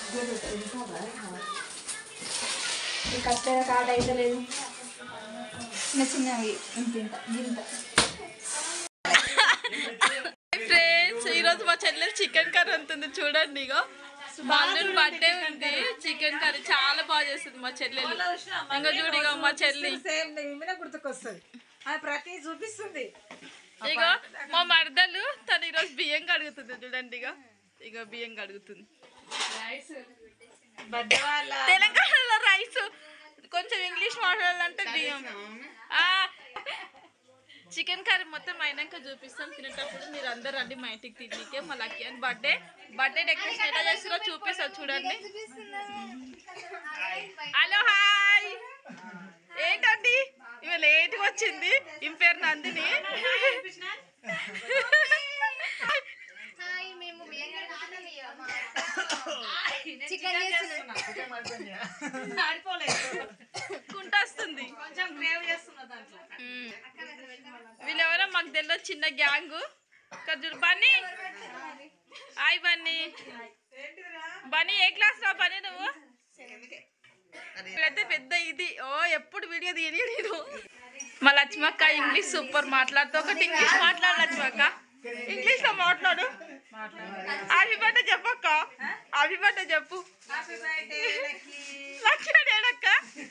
ఈ కష్టం కాట అయితే లేదు చిన్న చిన్నవి ఇంత ఇంత ఇంత ఫ్రెండ్స్ ఈరోజు మా చెల్లెలు చికెన్ కర్రీ అంటుంది చూడండి ఇగో బాలు బర్త్డే ఉంది చికెన్ కర్రీ చాలా బాగా చేస్తుంది మా చెల్లెలు ఇంకా చూడు ఇగో మా చెల్లి సేమ్ ఇమిన గుర్తుకొస్తుంది అది ప్రతి చూపిస్తుంది ఇగో మా మరదలు తను ఈరోజు బియ్యం కడుగుతుంది చూడండి ఇగో ఇగో బియ్యం కడుగుతుంది బర్త్డే వాళ్ళ తెలంగాణలో రైస్ కొంచెం ఇంగ్లీష్ మాట్లాడాలంటే బియ్యం ఆ, చికెన్ కర్రీ మొత్తం అయినాక చూపిస్తాం తినేటప్పుడు మీరు అందరు రండి మా ఇంటికి తినకే మా లక్కీ అని బర్త్డే బర్త్డే డెకరేషన్ ఎలా చేస్తారో చూపిస్తారు చూడండి హలో హాయ్ ఏంటండి ఇవి లేట్గా వచ్చింది ఇం పేరు నందిని హాయ్ మేము బియ్యం కడుగుతున్నాం చికెన్ చేస్తున్నాం కుంట వస్తుంది కొంచెం గ్రేవ్ చేస్తున్నా దాంట్లో మ్మ్. వీళ్ళెవరో మాకు తెలియదు చిన్న గ్యాంగ్ ఖర్జూర్ బన్నీ హాయ్ బన్నీ బన్నీ ఏ క్లాస్ రా బన్నీ నువ్వు అయితే పెద్ద ఇది ఓ ఎప్పుడు వీడియో తీయని నేను మా లక్ష్మక్క ఇంగ్లీష్ సూపర్ మాట్లాడుతూ ఒకటి ఇంగ్లీష్ మాట్లాడు లక్ష్మక్క ఇంగ్లీష్ లో మాట్లాడు హ్యాపీ బర్త్డే చెప్పక్క హ్యాపీ బర్త్డే చెప్పు హ్యాపీ బర్త్డే లక్కీ లక్కీ ఏడక్క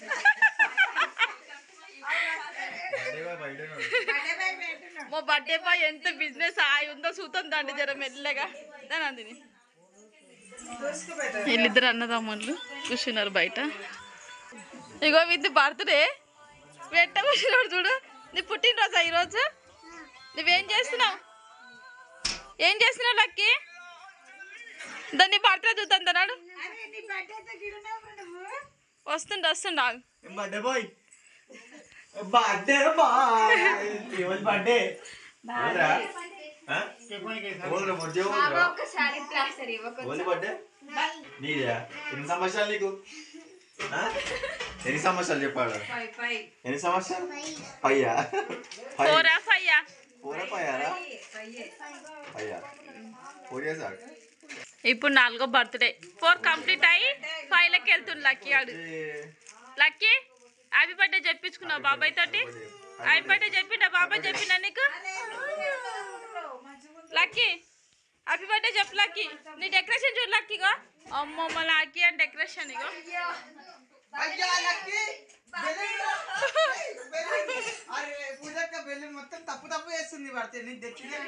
బర్త్డే బై పెట్టున్నాం మా బర్త్డే బాయ్ ఎంత బిజినెస్ ఆయి ఉందో చూద్దాం దాండి జర మెల్లగా దాని చూసుకోబెట్టు వీళ్ళిద్దరు అన్నదమ్ముళ్ళు కూర్చున్నారు బయట ఇగో ఇది బర్త్డే పెట్ట కూర్చున్నాడు చూడు నీ పుట్టినరోజా ఈరోజు నువ్వేం చేస్తున్నావు ఏం చేస్తున్నావు లక్కి దాన్ని బర్త్డే చూద్దాం తన్నాడు అరే నీ బర్త్డే గిడున్నావు నువ్వు వస్తుండు వస్తుండు ఆగు. బర్త్డే బాయ్ బర్త్డే బాయ్ ఎవరి బర్త్డే ఓదరా ఓదరా మొద్దే ఓదరా ఒకసారి ప్లాస్టర్ ఇవ్వకు ఓది బర్త్డే నీదా ఎన్ని సంవత్సరాలు నీకు ఆ? ఎన్ని సంవత్సరాలు చెప్పాడు పై పై ఎన్ని సంవత్సరాలు పయ్యా ఫోరా ఫైయా పూర పయ్యారా పయ్యే పయ్యా ఫోర్ ఇయర్స్ ఇప్పుడు నాలుగో బర్త్డే ఫోర్ కంప్లీట్ అయ్యి ఫైవ్ లెక్క వెళ్తుండు లక్కీ ఆడు లక్కీ హ్యాపీ బర్త్డే చెప్పించుకున్నావు బాబాయ్ తోటి హ్యాపీ బర్త్డే చెప్పిండా బాబాయ్ చెప్పిండా నీకు లక్కీ హ్యాపీ బర్త్డే చెప్పు లక్కీ నీ డెకరేషన్ చూడు లక్కీగో అమ్మో మా లక్కీ అని డెకరేషన్ ఇగో అయ్యా లక్కీ అరే పూజక్క బెల్లి మొత్తం తప్పు తప్పు చేస్తుంది పడితే నీకు తెచ్చిందే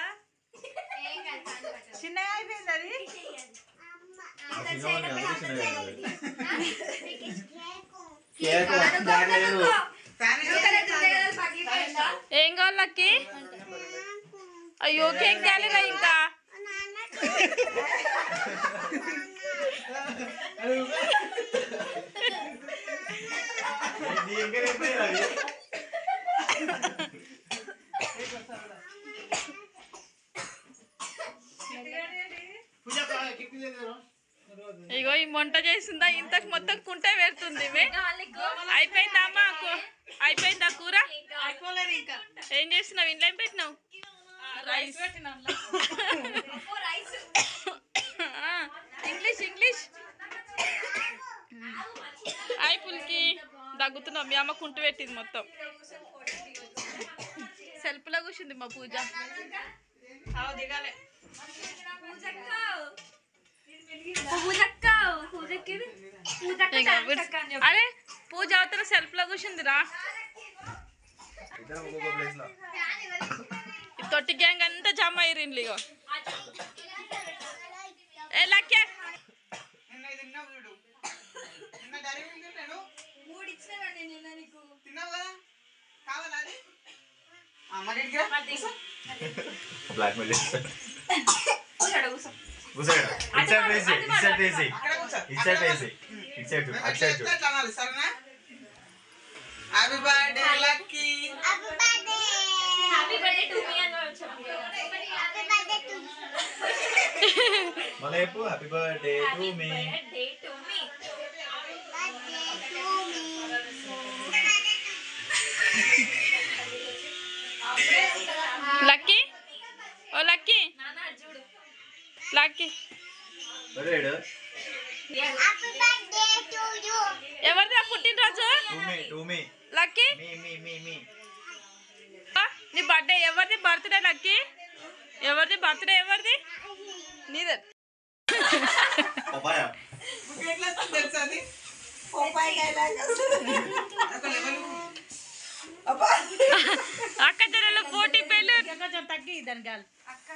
చిన్నగా అయిపోయింది అది కేక్ లేదు ఏం కావాలి లక్కీ అయ్యో కేక్ తేలేదా ఇంకా నీ ఇంకా ఎప్పుడైనా అది? పూజక్క కిక్కు లేదు ఇగో ఈ వంట చేసిందా ఇంతకు మొత్తం కుంటే పెడుతుంది ఇవి. అయిపోయిందా అమ్మా కూ- అయిపోయిందా కూర అయిపోలేదు ఇంకా ఏం చేస్తున్నావు ఇంట్లో ఏం పెట్టినావు రైస్ పెట్టినాం ఆ, ఇంగ్లీష్ ఇంగ్లీష్ హాయ్ పుల్కి దగ్గుతున్నావు మీ అమ్మ కుంటు పెట్టింది మొత్తం సెల్ఫ్లో కూర్చుంది మా పూజ అవు దిగాలే ఇంకా విడ్స్- అరే పూజ అవతల సెల్ఫ్లో కూర్చుందిరా ఇద్దరం ఒక్కొక్క ప్లేస్ లో ఈ తొట్టి గ్యాంగ్ అంతా జమ అయ్యిండ్లు ఇగో ఏ లక్కే నిన్న ఇది తిన్నావు చూడు నిన్న డైరీ మిల్క్ నేను తిన్నావు కదా కావాలా అది ఆ, మరి ఇటుగా. బ్లాక్ మెయిల్ చేస్తాడు కూర్చోడు it side face it side face అక్కడ కూర్చో. It side face it side నేను అట్ ఎట్లా సైడ్ చెప్తే అట్లా అనాలి సరేనా హ్యాపీ బర్త్డే లక్కీ మళ్ళీ చెప్పు happy birthday to me Lucky ఓ లక్కీ లక్కీ బర్త్డే ఎవరిది ఆ పుట్టినరోజు to me to me Lucky మీ మీ మీ మీ ఆ, నీ బర్త్డే ఎవరిది బర్త్డే లక్కీ ఎవరిది బర్త్డే ఎవరిది నీదే పపాయ ఎట్లా వస్తుంది తెలుసా అది ఒక లెవెల్ అక్క జరలో పోటీ పెళ్ళి కొంచెం తగ్గి దాని గాలి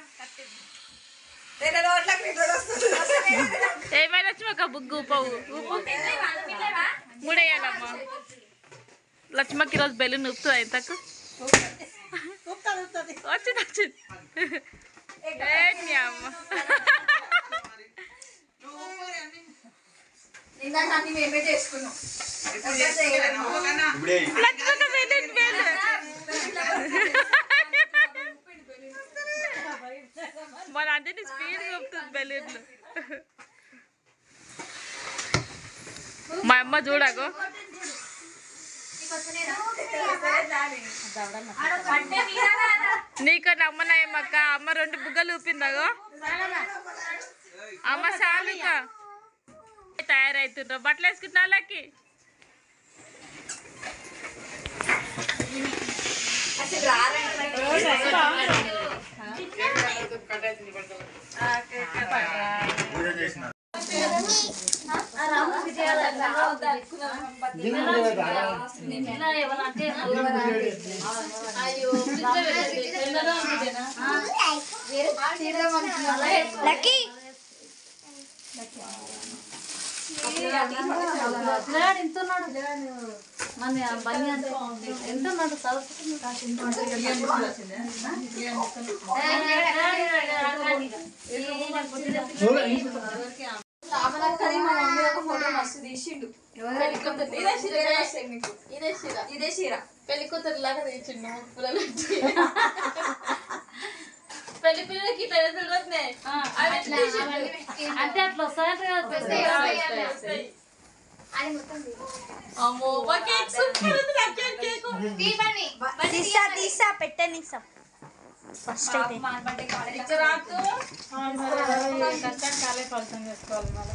నేను రోడ్లకు నీ రోడ్ వస్తుంది ఏమైనా వచ్చి ఒక బుగ్గు ఉప్పవు ఉప్పు మూడేయాలమ్మా లక్ష్మకి ఈరోజు బెల్లు నూపుతుంది ఇంతకు ఊపుతుంది ఊపుతుంది వచ్చింది వచ్చింది ఏంటి అమ్మ నువ్వు ఊరు అన్ని ఇందాక అన్ని మేమే చేసుకున్నాం ఇప్పుడు చేసుకోలేనా? ఓకేనా? ఇప్పుడే లక్ష్మక్క బెల్లు బెల్లు మన అందరినీ స్పీడ్ నూపుతుంది బెల్లుట్లు మా అమ్మ చూడకు నీకు నమ్మనాయమ్మక్క అమ్మ రెండు బుగ్గలు ఊపిందగో అమ్మ సాలుక తయారైతుండ్రు బట్టలు వేసుకుంటున్నా వాళ్ళకి పూజ చేసిన లక్కీ రామలక్కని మా మమ్మీ ఒక ఫోటో మస్తు తీసిండు ఇదే చీర మీకు ఇదే చీర ఇదే చీర పెళ్లి కూతురు లాగా తెచ్చిండు ముక్కులలో పెళ్లి పిల్లలకి తెలియదు అంటే అట్లా వస్తాయంటే వస్తాయి. అమ్మో మా కేక్ సూపర్ ఉంది నా కేక్ కేక్ తీసా తీసా పెట్టనిసా ఫస్ట్ అయితే పిక్చర్ ఆకు కాలే ఫలితం చేసుకోవాలి మళ్ళీ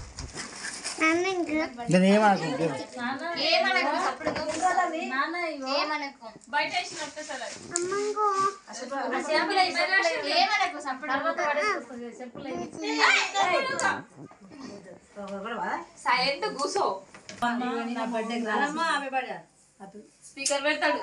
బయట వేసిన ఒకటేసారి సైలెంట్ కూసో నా బర్త్డే ఆమె బర్త్డే స్పీకర్ పెడతాడు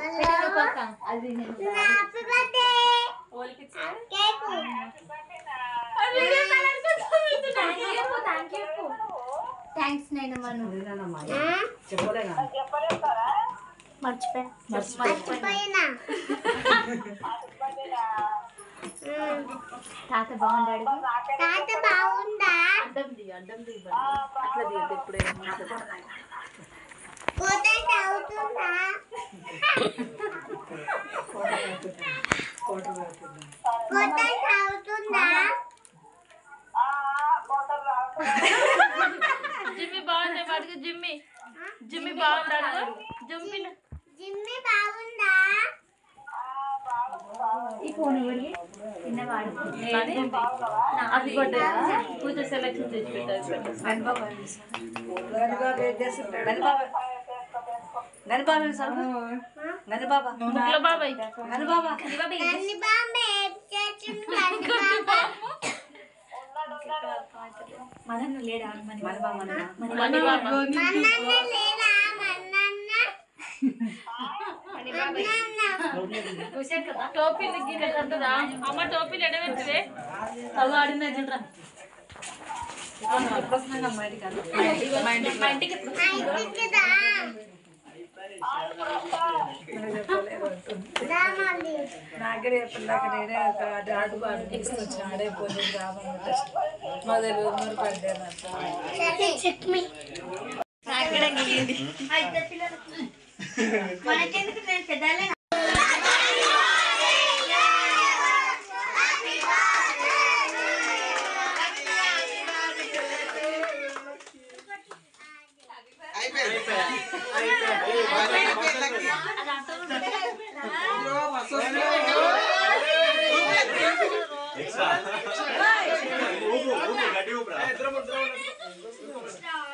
థ్యాంక్స్ నేను మనం చెప్పలేనా మర్చిపోయినా తాత బాగుండాడు తాత బాగుందా అడ్డం దిగు అడ్డం దిగు అట్లా దిగు ఎప్పుడైనా పోతే చదువుతుందా పోతే చదువుతుందా జిమ్మి బాగుంది వాడికి జిమ్మి జిమ్మి బాగుంటాడు జిమ్మి జిమ్మి బాగుందా ఈ ఫోన్ ఎవరి చిన్నవాడు అది కూడా పూజ సెలెక్షన్ చేసి పెట్టారు గనిబాబు ఏం చేస్తుంటాడు గనిబాబు గనిబాబు ఏం సార్ గనిబాబా ముగ్గుల బాబాయ్ గనిబాబా నన్ను బాంబే చేసిండు నన్ను బాబా మనన్న లేడా మనబా మన మణి బాబా మన్నన్న లేడా మన్నన్న టోపీలు గిన్నె అమ్మ టోపీలు ఎడబెట్టివే అవి ఆడినా చూడరా మా ఇంటికి మా ఇంటికి మా ఇంటికి దా దా మళ్ళీ నాగరే పిల్లకి నేనే ఒక ఆట ఆడు ఆడు తీసుకొచ్చిన ఆడే పోయి రావాలి మొదలు మరి పడ్డాను చెక్ మీ మనకెందుకు నేను పెద్దలే అయిపోయింది అయిపోయింది ఇదిగో బస్సు వస్తుంది. ఎక్స్ట్రా ఊపు ఊపు గట్టి ఊపురా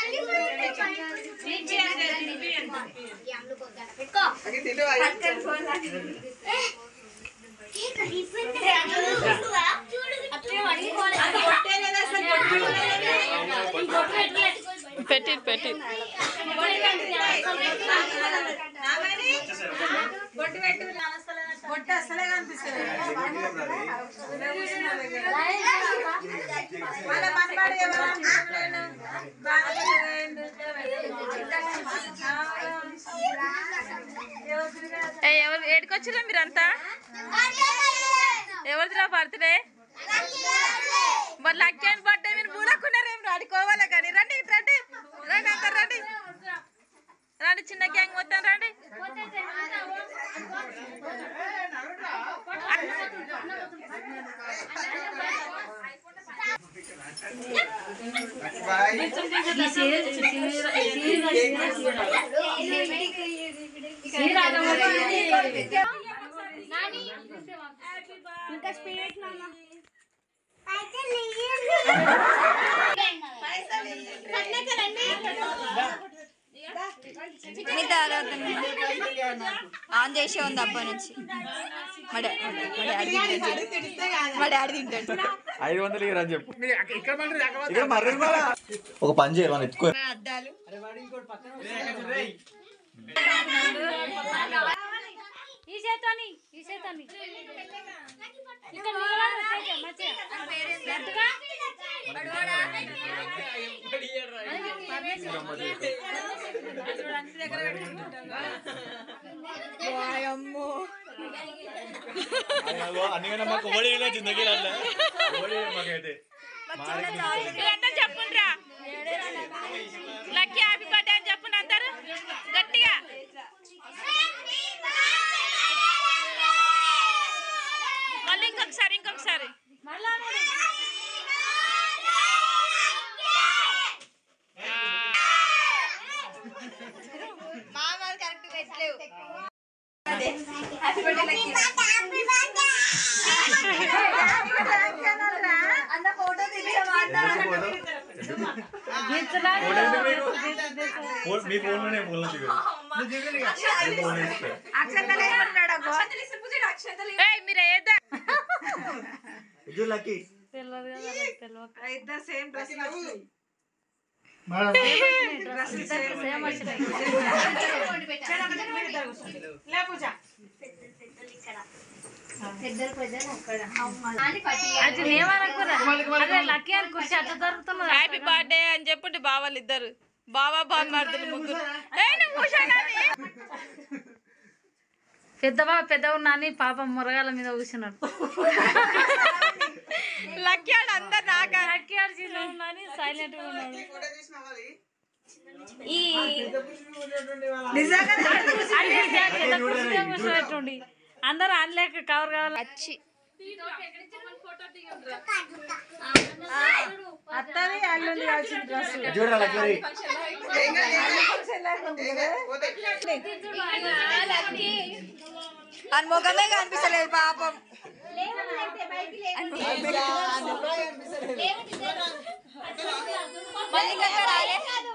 అది తింటే అది పెట్టి పెట్టి పొట్టి అసలే కనిపిస్తుంది మన మనవాడు ఎవరు అనుకుంటున్నాడు? బాగా తిరిగాడు. ఎవరు తిరిగాడు? ఏ, ఎవరు ఏడుకొచ్చిరా మీరంతా ఎవరిదిరా బర్త్డే మరి లక్కీ అని బర్త్డే మీరు మూలకున్నారేం రాడుకోవాలా కానీ రండి ఇటు రండి రండి అందరు రండి రండి చిన్న గ్యాంగ్ మొత్తం రండి బాయ్ ఆన్ చేసే ఉంది అబ్బా నుంచి మా డా- మా డాడీ తింటాడు మా డాడీ తింటాడు ఐదు వందలు ఇవ్వరు అని చెప్పు ఇక్కడ మర్రి ఒక పని చేయాలి మనం ఎత్తుకో అద్దాలు ఈ చేతోని ఈ చేతోని ఇక్కడ నిలబడు, తేజ, మంచిగా. గట్టిగా. అన్ని మాకు ఓడి జిందగీ ఓడి మాకైతే మీరంతా చెప్పుండ్రా లక్కీ హ్యాపీ బర్త్డే అని చెప్పండి అందరు గట్టిగా మళ్ళీ ఇంకొకసారి ఇంకొకసారి మళ్ళా అన్నాడు. మామూలు కరెక్ట్ పెట్టలేవు అన్న ఫోటో మీ ఫోన్ లోనే ఫోన్ లో ఏయ్ మీరు ఏదా లక్కీ తెలియదు కదా వాళ్ళకి తెలియక. ఇద్దరు సేమ్ డ్రెస్ సేమ్ వచ్చినాయి. లే పూజ అది ఏమనుకోరా అదే లక్కీ అనుకుంటే అట్లా జరుగుతున్నది హ్యాపీ బర్త్డే అని చెప్పండి బావాలు ఇద్దరు బావా బామ్మర్దులు ముగ్గురు ఏయ్, నువ్వు కూర్చోనాని. పెద్దవా పెద్దవ నాని పాపం మురగాల మీద కూర్చున్నాడు లక్కీ ఆడు అందరు నాగా లక్కీ ఆడిచి నాని సైలెంట్ గా ఉన్నాడు ఫోటో తీసిన వాళ్ళు అదే పెద్ద కుర్చీలో కూర్చోబెట్టుండి అందరూ అనలేక కవర్ కావాలి వచ్చి అత్తది అల్లుంది కావాల్సిన డ్రెస్ చూడరా లక్కీ ఏం కాదు, ఏం కాదు. ఏం కాదు, పోతే. అని ముఖమే కనిపిస్తలేదు పాపం మళ్ళీ ఇంకా రాలే.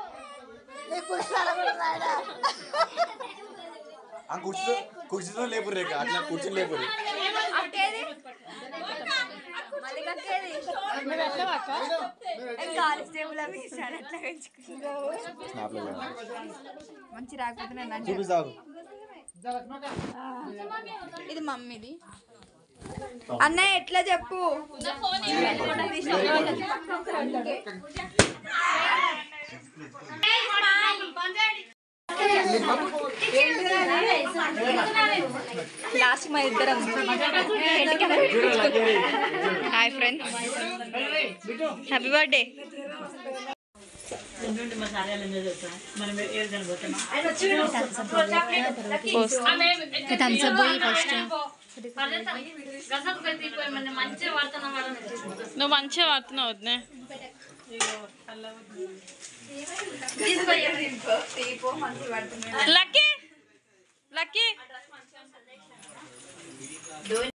ఆ కుర్చీలో కుర్చీలో లేపు రేఖ అట్లా కూర్చుని లేపు అక్కేది మళ్ళీ కక్కేది కాలేజ్ టేబుల్ అవి ఇస్తాడు అట్లా పెంచుకుంటావు మంచి రాకపోతే నేను లంచ్ చూపిస్తావు ఇది మమ్మీది అన్నయ్య ఎట్లా చెప్పు లాస్ట్ మా ఇద్దరం హాయ్ ఫ్రెండ్స్ హ్యాపీ బర్త్డే మంచిగా పడుతున్నా వాళ్ళని నువ్వు మంచిగా పడుతున్నావు వద్దే లక్కీ లక్కీ